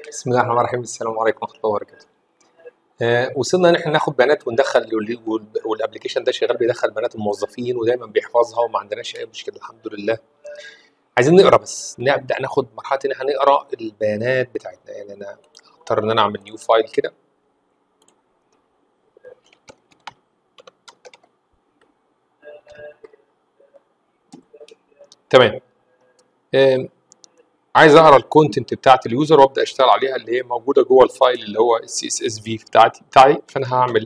بسم الله الرحمن الرحيم السلام عليكم ورحمه الله وبركاته آه وصلنا ان احنا ناخد بيانات وندخل وال- والابلكيشن ده شغال بيدخل بيانات الموظفين ودايما بيحفظها وما عندناش اي مشكله الحمد لله عايزين نقرا بس نبدا ناخد مرحله ان احنا نقرا البيانات بتاعتنا يعني انا اختار ان انا اعمل نيو فايل كده تمام آم، عايز اقرا الكونتنت بتاعت اليوزر وابدا اشتغل عليها اللي هي موجوده جوه الفايل اللي هو السي اس اس في بتاعتي بتاعي فانا هعمل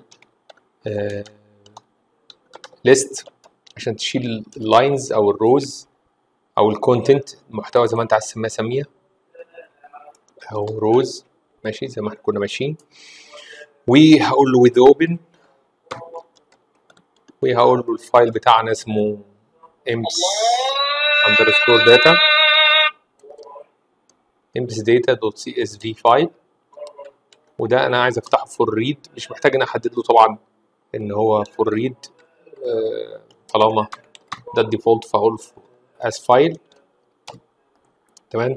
ليست عشان تشيل اللاينز او الروز او الكونتنت المحتوى زي ما انت عايز تسميها سميها او روز ماشي زي ما احنا كنا ماشيين وهقول له with open وهقول له الفايل بتاعنا اسمه امس underscore data امس data دوت سي اس في فايل وده انا عايز افتحه فور ريد مش محتاج ان احدد له طبعا ان هو فور ريد طالما ده الديفولت فهقول as فايل تمام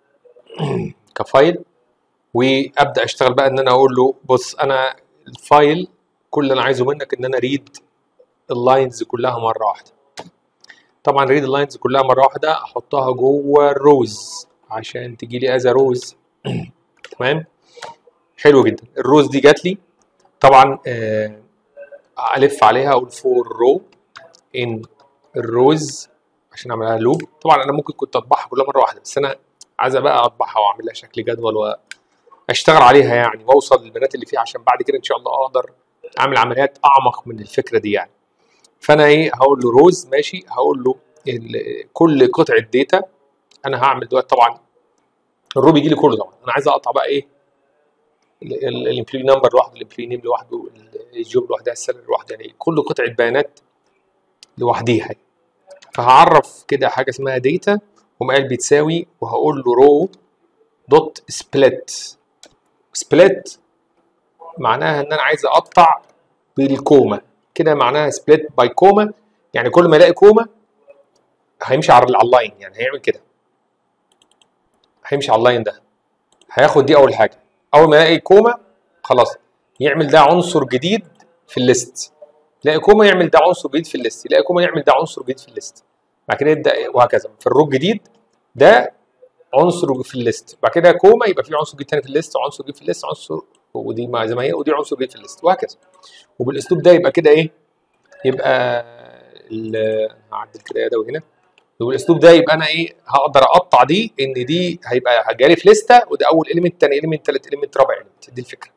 كفايل وابدا اشتغل بقى ان انا اقول له بص انا الفايل كل اللي انا عايزه منك ان انا ريد اللاينز كلها مره واحده طبعا ريد اللاينز كلها مره واحده احطها جوه الروز عشان تجي لي از روز تمام حلو جدا الروز دي جات لي طبعا آه، الف عليها اقول فور رو ان الروز عشان اعملها لوب طبعا انا ممكن كنت اطبعها كلها مره واحده بس انا عايز بقى اطبعها واعمل لها شكل جدول واشتغل عليها يعني واوصل للبيانات اللي فيها عشان بعد كده ان شاء الله اقدر اعمل عمليات اعمق من الفكره دي يعني فانا ايه هقول له روز ماشي هقول له ال- كل قطعه داتا انا هعمل دلوقتي طبعا الرو بيجي لي كله طبعا انا عايز اقطع بقى ايه الامبلوي نمبر لوحده الامبلوي نيم لوحده الجوب لوحدها السالري لوحدها يعني كل قطعه بيانات لوحديها فهعرف كده حاجه اسمها داتا ومقال بتساوي وهقول له رو دوت سبليت سبليت معناها ان انا عايز اقطع بالكوما كده معناها سبليت باي كوما يعني كل ما الاقي كوما هيمشي على على اللاين يعني هيعمل كده هيمشي على اللاين ده هياخد دي اول حاجه اول ما يلاقي كوما خلاص يعمل ده عنصر جديد في الليست يلاقي كوما يعمل ده عنصر جديد في الليست يلاقي كوما يعمل ده عنصر جديد في الليست بعد كده يبدا وهكذا في الرو الجديد ده عنصر في الليست بعد كده كوما يبقى في عنصر جديد تاني في الليست عنصر جديد في الليست عنصر ودي ما زي ما هي ودي عنصر جديد في الليست وهكذا وبالاسلوب ده يبقى كده ايه يبقى ال- هعدل كده ده وهنا وبالاسلوب ده يبقى انا ايه هقدر اقطع دي ان دي هيبقى جاري في لسته وده اول اليمنت تاني اليمنت تالت اليمنت رابع اليمنت دي الفكره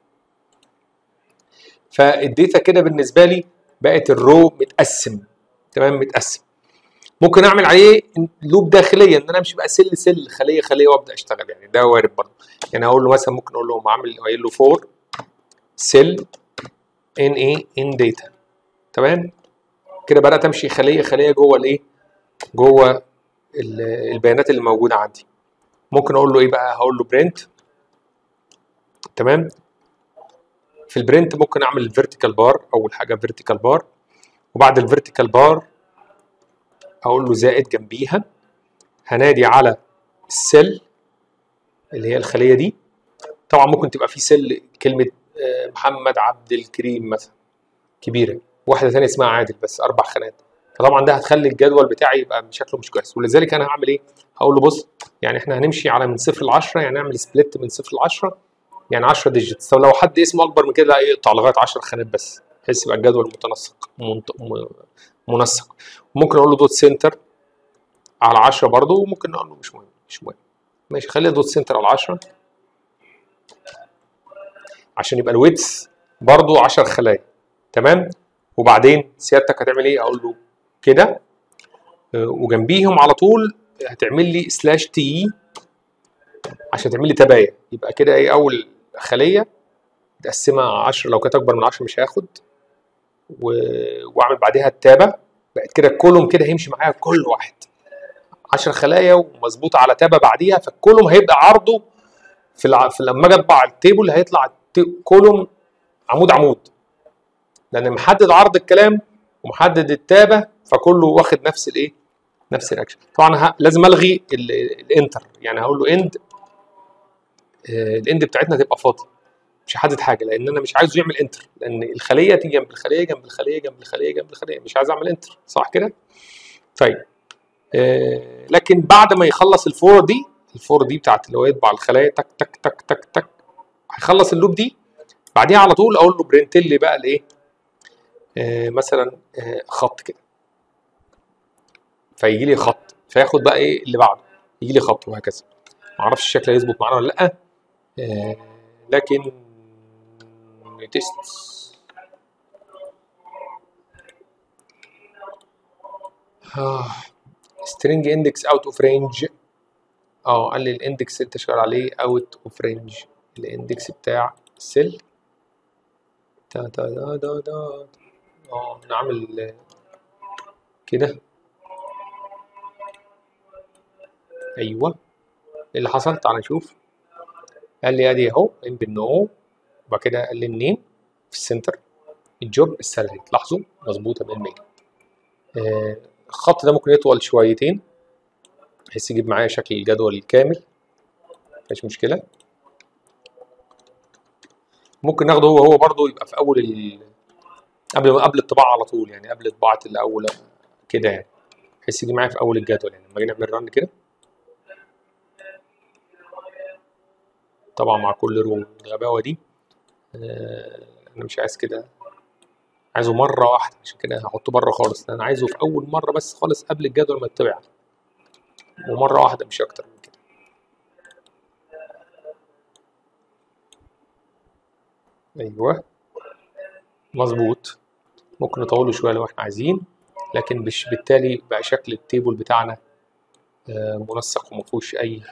فالداتا كده بالنسبه لي بقت الرو متقسم تمام متقسم ممكن اعمل عليه لوب داخليه ان انا امشي بقى سل سل خليه خليه وابدا اشتغل يعني ده وارد برضه يعني اقول له مثلا ممكن اقول له اعمل قايل له فور سيل ان ايه ان داتا تمام كده بدات امشي خليه خليه جوه الايه جوه ال- البيانات اللي موجوده عندي ممكن اقول له ايه بقى هقول له برنت تمام في البرنت ممكن اعمل الفيرتيكال بار اول حاجه فيرتيكال بار وبعد الفيرتيكال بار اقول له زائد جنبيها هنادي على السيل اللي هي الخليه دي طبعا ممكن تبقى في سيل كلمه آه، محمد عبد الكريم مثلا كبيره واحده ثانيه اسمها عادل بس اربع خانات فطبعا ده هتخلي الجدول بتاعي يبقى شكله مش كويس ولذلك انا هعمل ايه هقول له بص يعني احنا هنمشي على من صفر ل 10 يعني نعمل سبليت من صفر ل 10 يعني 10 ديجيتس طب لو حد اسمه اكبر من كده لا يقطع لغايه 10 خانات بس بحيث يبقى الجدول متنسق منت... م- منسق ممكن اقول له دوت سنتر على 10 برضه وممكن اقول له مش مهم مش مهم ماشي خلي دوت سنتر على 10 عشان يبقى الويتس برضه 10 خلايا تمام وبعدين سيادتك هتعمل ايه اقول له كده آه، وجنبيهم على طول هتعمل لي سلاش تي عشان تعمل لي تباين يبقى كده ايه اول خليه متقسمه 10 لو كانت اكبر من 10 مش هاخد و... واعمل بعدها التابه بقت كده الكولوم كده هيمشي معايا كل واحد 10 خلايا ومظبوطه على تابه بعديها فالكولوم هيبقى عرضه في, الع... في لما اجي اطبع التيبل هيطلع الت- كولوم عمود عمود لان محدد عرض الكلام ومحدد التابه فكله واخد نفس الايه نفس الاكشن طبعا ه... لازم الغي ال- الانتر يعني هقول له اند آه، الاند بتاعتنا تبقى فاضي مش هحدد حاجه لان انا مش عايزه يعمل انتر لان الخليه تيجي جنب الخليه جنب الخليه جنب الخليه جنب الخليه مش عايز اعمل انتر صح كده طيب آه لكن بعد ما يخلص الفور دي الفور دي بتاعت اللي هو يطبع الخلايا تك تك تك تك تك هيخلص اللوب دي بعديها على طول اقول له برنت لي بقى الايه آه مثلا آه خط كده فيجي لي خط فياخد بقى ايه اللي بعده يجي لي خط وهكذا معرفش الشكل هيظبط معانا ولا لا آه لكن تيست سترينج اندكس اوت اوف رينج اه قال لي الاندكس اللي انت شغال عليه اوت اوف رينج الاندكس بتاع السيل تا تا دا دا دا اه نعمل كده ايوه ايه اللي حصل تعال نشوف قال لي ادي اهو ان بالنو وبعد كده قال لي النيم في السنتر الجوب السالري لاحظوا مظبوطه 100% آه الخط ده ممكن يطول شويتين بحيث يجيب معايا شكل الجدول الكامل مفيش مشكله ممكن ناخده هو هو برضه يبقى في اول ال... قبل قبل الطباعه على طول يعني قبل طباعه الاول كده يعني بحيث يجي معايا في اول الجدول يعني لما اجي نعمل رن كده طبعا مع كل رو الغباوه دي آه انا مش عايز كده عايزه مره واحده عشان كده هحطه بره خالص انا عايزه في اول مره بس خالص قبل الجدول ما يتبع ومره واحده مش اكتر من كده ايوه مظبوط ممكن نطوله شويه لو احنا عايزين لكن مش بالتالي بقى شكل التيبل بتاعنا آه منسق وما فيهوش اي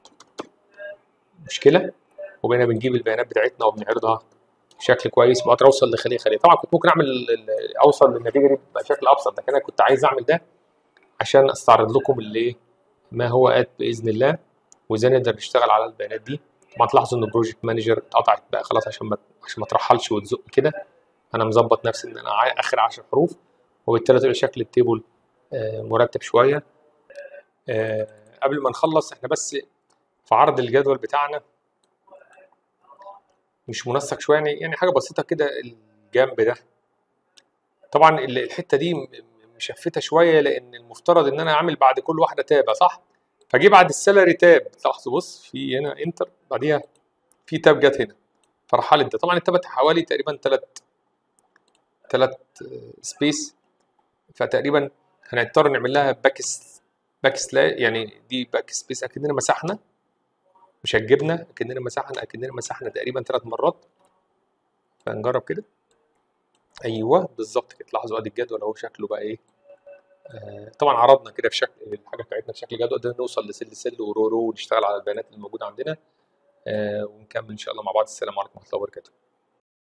مشكله وبقينا بنجيب البيانات بتاعتنا وبنعرضها بشكل كويس بقدر اوصل لخليه خليه طبعا كنت ممكن اعمل اوصل للنتيجه دي بشكل ابسط لكن انا كنت عايز اعمل ده عشان استعرض لكم اللي ما هو ات باذن الله وازاي نقدر نشتغل على البيانات دي طبعا تلاحظوا ان البروجكت مانجر اتقطعت بقى خلاص عشان ما عشان ما ترحلش وتزق كده انا مظبط نفسي ان انا اخر 10 حروف وبالتالي تبقى شكل التيبل مرتب شويه قبل ما نخلص احنا بس في عرض الجدول بتاعنا مش منسق شويه يعني يعني حاجه بسيطه كده الجنب ده طبعا الحته دي مشفته شويه لان المفترض ان انا اعمل بعد كل واحده تابه صح فجي بعد السالري تاب لاحظوا بص في هنا انتر بعديها في تاب جت هنا فرحلت ده طبعا التابت حوالي تقريبا ثلاث ثلاث سبيس فتقريبا هنضطر نعمل لها باك باك سلا يعني دي باك سبيس اكننا مسحنا مش هتجيبنا اكننا مسحنا اكننا مسحنا تقريبا ثلاث مرات فنجرب كده ايوه بالظبط كده لاحظوا ادي الجدول اهو شكله بقى ايه آه طبعا عرضنا كده في شكل الحاجه بتاعتنا في شكل جدول قدرنا نوصل لسل سل ورو رو ونشتغل على البيانات اللي موجوده عندنا آه ونكمل ان شاء الله مع بعض السلام عليكم ورحمه الله وبركاته